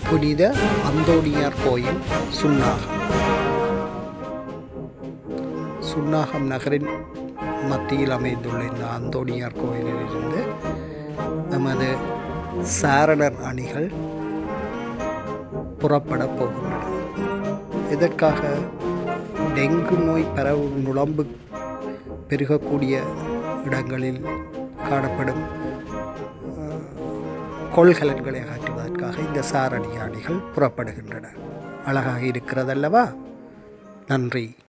புனித அந்தோணியார் கோயில் சுன்னாகம் சுன்னாகம் நகரின் மத்தியில் அமைந்துள்ள இந்த அந்தோணியார் கோயிலிலிருந்து நமது சாரணர் அணிகள் புறப்பட போகின்றன இதற்காக டெங்கு நோய் பரவும் நுழம்பு பெருகக்கூடிய இடங்களில் காணப்படும் அஹ், கொள்கலன்களை அகற்றுவதற்காக இந்த சாரணி அணிகள் புறப்படுகின்றன அழகாக இருக்கிறதல்லவா நன்றி